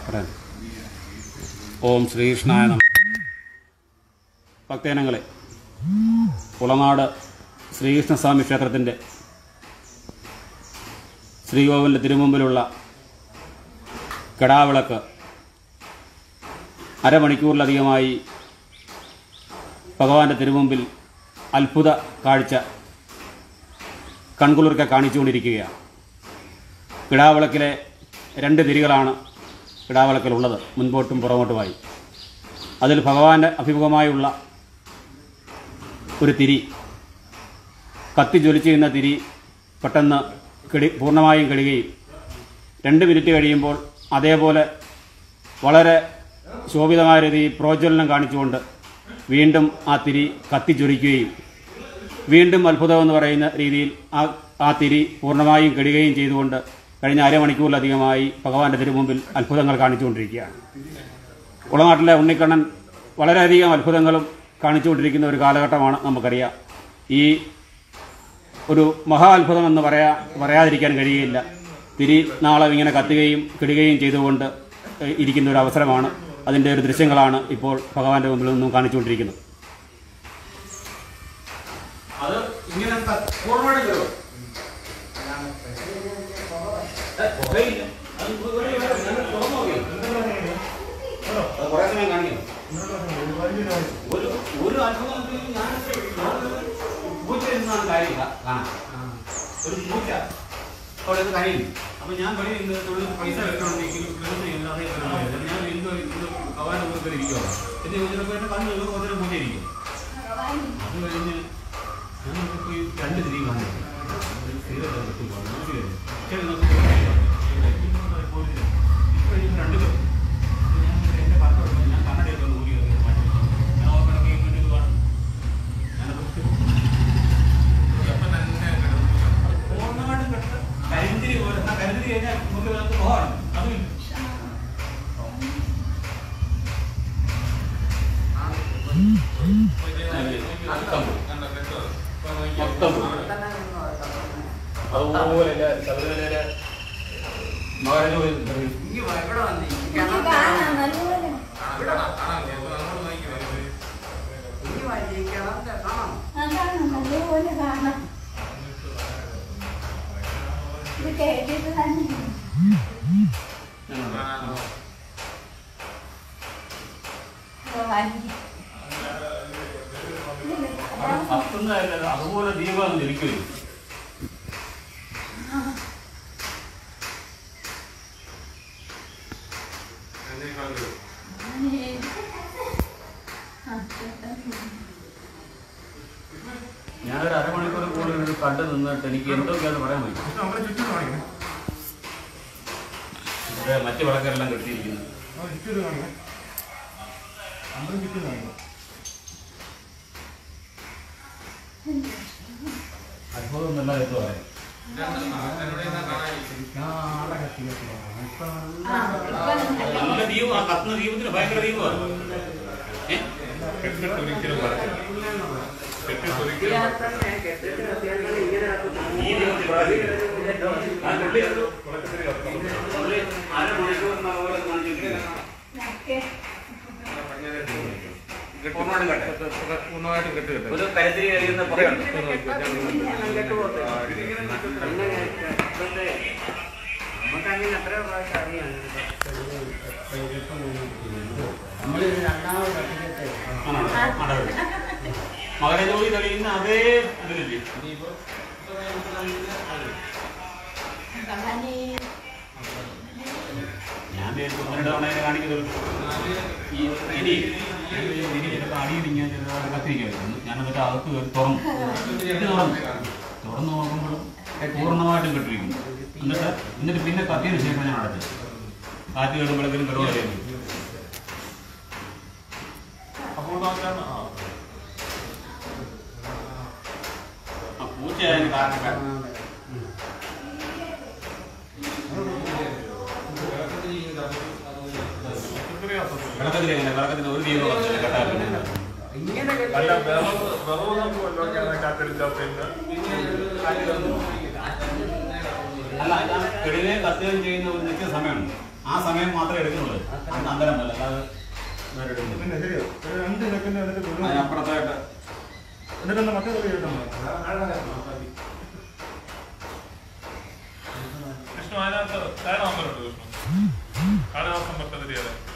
പറയാം ഓം ശ്രീകൃഷ്ണായ നമ ഭക്തജനങ്ങളെ കുളനാട് ശ്രീകൃഷ്ണസ്വാമി ക്ഷേത്രത്തിൻ്റെ ശ്രീകോവിലിൻ്റെ തിരുമുമ്പിലുള്ള കടാവിളക്ക് അരമണിക്കൂറിലധികമായി ഭഗവാന്റെ തിരുമുമ്പിൽ അത്ഭുത കാഴ്ച കൺകുളിർക്കെ കാണിച്ചുകൊണ്ടിരിക്കുകയാണ് കിടാവിളക്കിലെ രണ്ട് തിരികളാണ് കിടാവിളക്കിലുള്ളത് മുൻപോട്ടും പുറകോട്ടുമായി അതിൽ ഭഗവാന്റെ അഭിമുഖമായുള്ള ഒരു തിരി കത്തി ജ്വലിച്ചിരുന്ന തിരി പെട്ടെന്ന് കിടി പൂർണ്ണമായും കെടുകയും രണ്ട് മിനിറ്റ് കഴിയുമ്പോൾ അതേപോലെ വളരെ ശോഭിതമായ രീതിയിൽ പ്രോജ്വലനം കാണിച്ചുകൊണ്ട് വീണ്ടും ആ തിരി കത്തിജ്വലിക്കുകയും വീണ്ടും അത്ഭുതമെന്ന് പറയുന്ന രീതിയിൽ ആ ആ തിരി പൂർണ്ണമായും കെടുകയും ചെയ്തുകൊണ്ട് കഴിഞ്ഞ അരമണിക്കൂറിലധികമായി ഭഗവാന്റെ തിരുമുമ്പിൽ അത്ഭുതങ്ങൾ കാണിച്ചുകൊണ്ടിരിക്കുകയാണ് കുളനാട്ടിലെ ഉണ്ണിക്കണ്ണൻ വളരെയധികം അത്ഭുതങ്ങളും കാണിച്ചുകൊണ്ടിരിക്കുന്ന ഒരു കാലഘട്ടമാണ് നമുക്കറിയാം ഈ ഒരു മഹാ അത്ഭുതം എന്ന് പറയാ പറയാതിരിക്കാൻ കഴിയുകയില്ല തിരി നാളം ഇങ്ങനെ കത്തുകയും കിടുകയും ചെയ്തുകൊണ്ട് ഏഹ്, ഇരിക്കുന്ന ഒരു അവസരമാണ് അതിൻ്റെ ഒരു ദൃശ്യങ്ങളാണ് ഇപ്പോൾ ഭഗവാന്റെ മുമ്പിൽ നിന്നും കാണിച്ചുകൊണ്ടിരിക്കുന്നത് അത് ഇങ്ങനെ പൂർണ്ണമായിട്ട് കയറുമോ? ഏ, പുകയില്ല. അത് ഇവിടെ ഇവിടെ ഞങ്ങൾ തുറന്ന് നോക്കിയോ? അത് കുറേ സമയം കാണിക്കണം. ഒരു ഒരു അത്ഭുതം ഉണ്ടെങ്കിൽ ഞാൻ ഞാനൊരു പൂച്ച എന്നാണ് കാര്യം കാ- കാണാൻ ഒരു പൂച്ച അവിടെ ഇത് കഴിയും അപ്പൊ ഞാൻ വെളിയിൽ നിന്ന് തൊഴിൽ പൈസ വെക്കണമെങ്കിൽ ഞാൻ എന്തോ ഇത് ഭഗവാന്റെ മുമ്പിൽ ഇരിക്കുവാണ് എന്ന് ചോദിച്ചപ്പോൾ എന്നെ കണ്ണു ഒരു കുറച്ചു പൂച്ച ഇരിക്കും അത് കഴിഞ്ഞ് ഞാൻ നോക്കിയപ്പോൾ ഈ രണ്ട് തിരി കണ്ടു ഒരു സീരിയസ് ആയിട്ട് പോകാം. മനസ്സിലായില്ലേ? പക്ഷേ നമുക്ക് പോയില്ല. ഇപ്പൊ ഈ രണ്ട് പേർ. ഞാൻ എന്റെ ഭർത്താവ് ഞാൻ കണ്ണടയൊക്കെ ഒന്ന് ഊരി വെക്കുന്നു. ഞാൻ ഓർമ്മയൊക്കെ ഇങ്ങനെ ഇത് കാണും. ഞാനത് പൂർണ്ണമായിട്ടും കെട്ട് കരിന്തിരി പോലെ ആ കരിന്തിരി കഴിഞ്ഞാൽ നമുക്ക് ഇതിനകത്ത് പോകാറുണ്ട് അതുമില്ല മൊത്തം പോയി. മൊത്തം പോയി. അതുപോലെ ഇല്ല, ശബരിമലയിലെ മഹാരാജ പോയി പറയും. അതാണ് നല്ലപോലെ കാണാം ഇത് കേട്ടിട്ട് തന്നെ അത് കത്തുന്നതല്ല, അതുപോലെ ദീപം അങ്ങ് ഇരിക്കുകയും ഞാനൊരു അരമണിക്കൂർ കൂടുതൽ ഇത് കണ്ടു നിന്നിട്ട് എനിക്ക് എന്തൊക്കെയാണെന്ന് പറയാൻ പറ്റും ഇവിടെ മറ്റു വിളക്കെല്ലാം കെട്ടിയിരിക്കുന്നു അത്ഭുതം എന്നല്ല എന്ന് പറയാം നല്ല ദീപം ആ കത്തുന്ന ദീപത്തിന് ഭയങ്കര ദീപമാണ് ഏ? ഈ ദീപത്തിൽ പ്രാർത്ഥിക്കുന്നു. ആ പുള്ളി പുള്ളി അരമണിക്കൂറിനകം പോലെ കാണിച്ചിട്ടില്ല. പൂർണ്ണമായിട്ടും കെട്ടെ. ഒരു കരുത്തിരി കഴിയുന്ന പുറയുണ്ട് മകരജോലി തെളിയുന്ന അതേ ഇതിലില്ലേ ഞാൻ വിചാരിച്ചു ഒന്ന് രണ്ട് തവണ ഇതിനെ കാണിക്കുന്നത് ഈ ഇനി ഇനി ചിലപ്പോൾ അടിയിടിങ്ങനെ ചെറുതായിട്ട് കത്തിരിക്കുമായിരുന്നു ഞാൻ എന്നിട്ട് അകത്ത് കയറി തുറന്നു ഇത് തുറന്നു തുറന്നു നോക്കുമ്പോഴും പൂർണ്ണമായിട്ടും കെട്ടിരിക്കുന്നു എന്നിട്ട് എന്നിട്ട് പിന്നെ കത്തിയതിന് ശേഷം ഞാൻ അടച്ചത് കാറ്റ് കയറുമ്പോഴേക്കും കെടുവ അറിയാൻ ആ പൂച്ചയായതിന് കാരണക്കാരൻ കിടക്കത്തില്ല എങ്ങനെ കിടക്കത്തിന് ഒരു ദീപം കത്തില്ല കെട്ടാറില്ല അല്ല വിറവ് വിറവ് നമുക്ക് വല്ലതൊക്കെയാണ് കാറ്റടിച്ചാൽ പിന്നെ അല്ല ഞാൻ കെടുകയും കത്തുകയും ചെയ്യുന്ന ഒരു നിശ്ചിത സമയമുണ്ട് ആ സമയം മാത്രമേ എടുക്കുന്നുള്ളൂ അന്ന് അന്നേരം അല്ല അല്ലാതെ വേറെ എടുക്കുന്നില്ല. പിന്നെ ശരിയോ ഒരു രണ്ട് സെക്കൻഡ് എന്നിട്ട് വീണ്ടും അതിനപ്പുറത്തായിട്ട് എന്നിട്ട് ഒന്ന് മറ്റേ കളി കേട്ടോ വിഷ്ണു അതിനകത്ത് കാരണവന്മാരുണ്ട് വിഷ്ണു കാളിദാസൻ ഭട്ടതിരിയുടെ